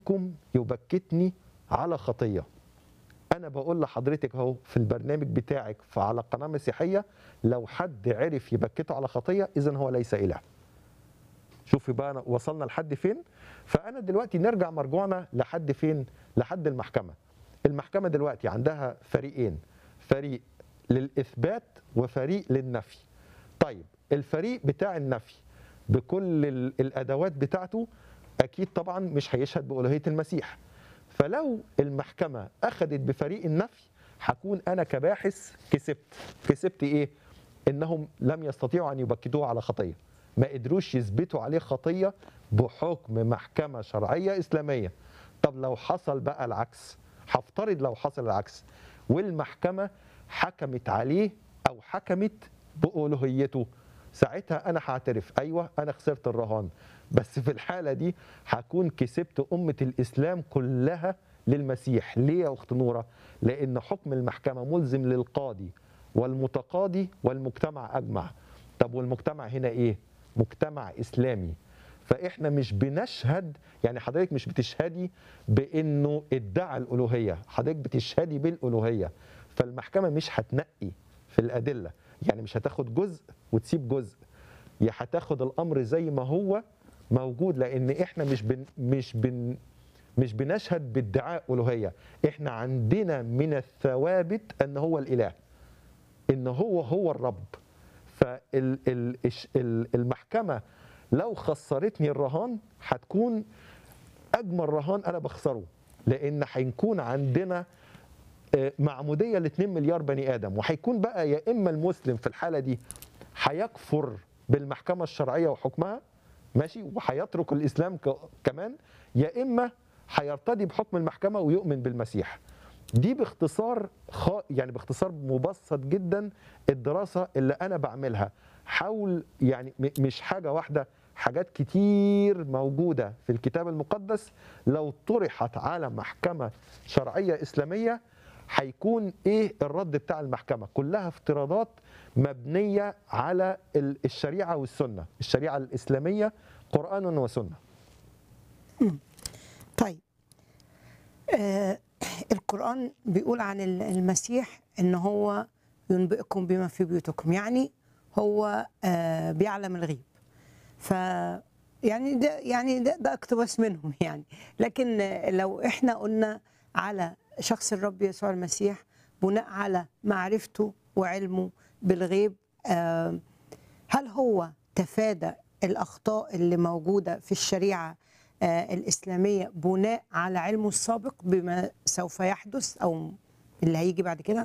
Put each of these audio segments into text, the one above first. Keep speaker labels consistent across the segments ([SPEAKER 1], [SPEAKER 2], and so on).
[SPEAKER 1] كم يبكتني على خطيه انا بقول لحضرتك اهو في البرنامج بتاعك على قناه مسيحيه لو حد عرف يبكته على خطيه اذا هو ليس اله شوفي بقى أنا وصلنا لحد فين فانا دلوقتي نرجع مرجوعنا لحد فين لحد المحكمه المحكمه دلوقتي عندها فريقين فريق للاثبات وفريق للنفي طيب الفريق بتاع النفي بكل ال- الادوات بتاعته اكيد طبعا مش هيشهد بالوهيه المسيح فلو المحكمه اخذت بفريق النفي هكون انا كباحث كسبت كسبت ايه انهم لم يستطيعوا ان يبكتوه على خطيه ما قدروش يثبتوا عليه خطيه بحكم محكمه شرعيه اسلاميه طب لو حصل بقى العكس هفترض لو حصل العكس والمحكمه حكمت عليه او حكمت بالوهيته ساعتها انا هعترف ايوه انا خسرت الرهان بس في الحاله دي هكون كسبت امه الاسلام كلها للمسيح ليه يا اخت نوره لان حكم المحكمه ملزم للقاضي والمتقاضي والمجتمع اجمع طب والمجتمع هنا ايه مجتمع اسلامي فاحنا مش بنشهد يعني حضرتك مش بتشهدي بانه ادعى الالوهيه حضرتك بتشهدي بالالوهيه فالمحكمه مش هتنقي في الادله يعني مش هتاخد جزء وتسيب جزء يا هتاخد الامر زي ما هو موجود لان احنا مش بن مش بن مش بنشهد بادعاء الوهيه احنا عندنا من الثوابت ان هو الاله ان هو هو الرب فالمحكمه لو خسرتني الرهان هتكون اجمل رهان انا بخسره لان هيكون عندنا آه، معموديه ل 2 مليار بني ادم وهيكون بقى يا اما المسلم في الحاله دي هيكفر بالمحكمه الشرعيه وحكمها ماشي وهيترك الاسلام ك- كمان يا اما هيرتدي بحكم المحكمه ويؤمن بالمسيح دي باختصار خ... يعني باختصار مبسط جدا الدراسه اللي انا بعملها حول يعني م- مش حاجه واحده حاجات كتير موجوده في الكتاب المقدس لو طرحت على محكمه شرعيه اسلاميه هيكون ايه الرد بتاع المحكمه كلها افتراضات مبنيه على ال- الشريعه والسنه الشريعه الاسلاميه قران وسنه
[SPEAKER 2] طيب آه القرآن بيقول عن ال- المسيح إن هو ينبئكم بما في بيوتكم يعني هو آه بيعلم الغيب ف يعني ده يعني ده, ده اقتباس منهم يعني لكن آه، لو احنا قلنا على شخص الرب يسوع المسيح بناء على معرفته وعلمه بالغيب آه هل هو تفادى الأخطاء اللي موجودة في الشريعة آه، الإسلامية بناء على علمه السابق بما سوف يحدث أو اللي هيجي بعد كده؟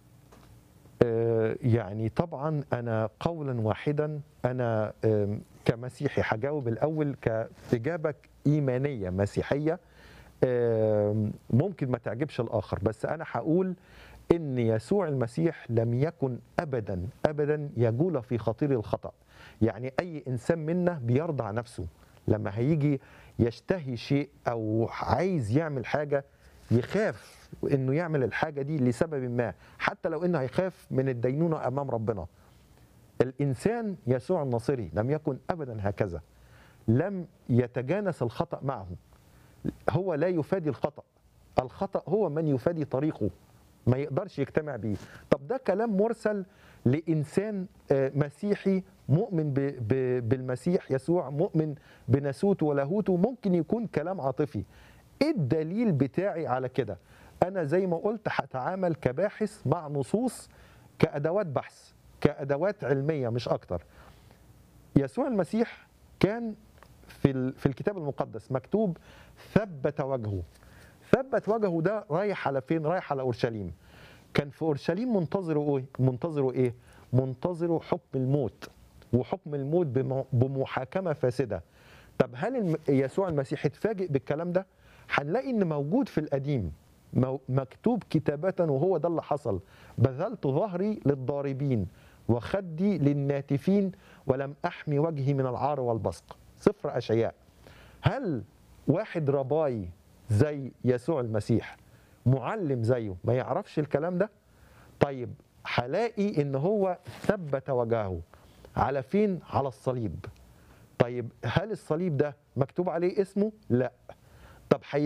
[SPEAKER 1] آه، يعني طبعا انا قولا واحدا انا آم، كمسيحي هجاوب الاول كاجابه ايمانيه مسيحيه آم، ممكن ما تعجبش الاخر بس انا هقول ان يسوع المسيح لم يكن ابدا ابدا يجول في خطير الخطا يعني اي انسان منا بيرضع نفسه لما هيجي يشتهي شيء او عايز يعمل حاجه يخاف انه يعمل الحاجه دي لسبب ما حتى لو انه هيخاف من الدينونه امام ربنا الانسان يسوع الناصري لم يكن ابدا هكذا لم يتجانس الخطا معه هو لا يفادي الخطا الخطا هو من يفادي طريقه ما يقدرش يجتمع بيه طب ده كلام مرسل لانسان آه، مسيحي مؤمن ب- ب- بالمسيح يسوع مؤمن بناسوته ولاهوته ممكن يكون كلام عاطفي ايه الدليل بتاعي على كده انا زي ما قلت هتعامل كباحث مع نصوص كادوات بحث كادوات علميه مش اكتر يسوع المسيح كان في ال- في الكتاب المقدس مكتوب ثبت وجهه ثبت وجهه ده رايح على فين رايح على اورشليم كان في اورشليم منتظره ايه منتظره ايه منتظره حكم الموت وحكم الموت بم- بمحاكمه فاسده طب هل الم- يسوع المسيح اتفاجئ بالكلام ده هنلاقي ان موجود في القديم مو- مكتوب كتابة وهو ده اللي حصل بذلت ظهري للضاربين وخدي للناتفين ولم أحمي وجهي من العار والبصق سفر أشعياء هل واحد رباي زي يسوع المسيح معلم زيه ما يعرفش الكلام ده طيب هلاقي ان هو ثبت وجهه على فين على الصليب طيب هل الصليب ده مكتوب عليه اسمه لا طب حي